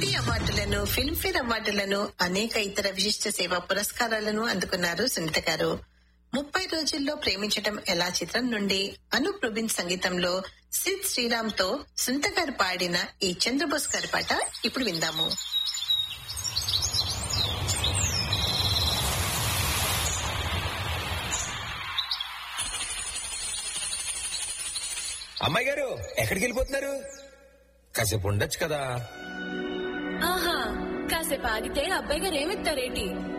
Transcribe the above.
నంది అవార్డులను ఫిల్మ్ఫేర్ అవార్డులను అనేక ఇతర విశిష్ట సేవా పురస్కారాలను అందుకున్నారు సునీత గారు ముప్పై రోజుల్లో ప్రేమించటం ఎలా చిత్రం నుండి అనూప్ రుబిన్ సంగీతంలో సిద్ శ్రీరామ్ తో సునీత గారు పాడిన ఈ చంద్రబోస్ గారి పాట ఇప్పుడు విందాము అమ్మాయి గారు ఎక్కడికి వెళ్ళిపోతున్నారు కాసేపు ఉండొచ్చు కదా ఆహా కాసేపు ఆగితే అబ్బాయి గారు ఏమిస్తారేంటి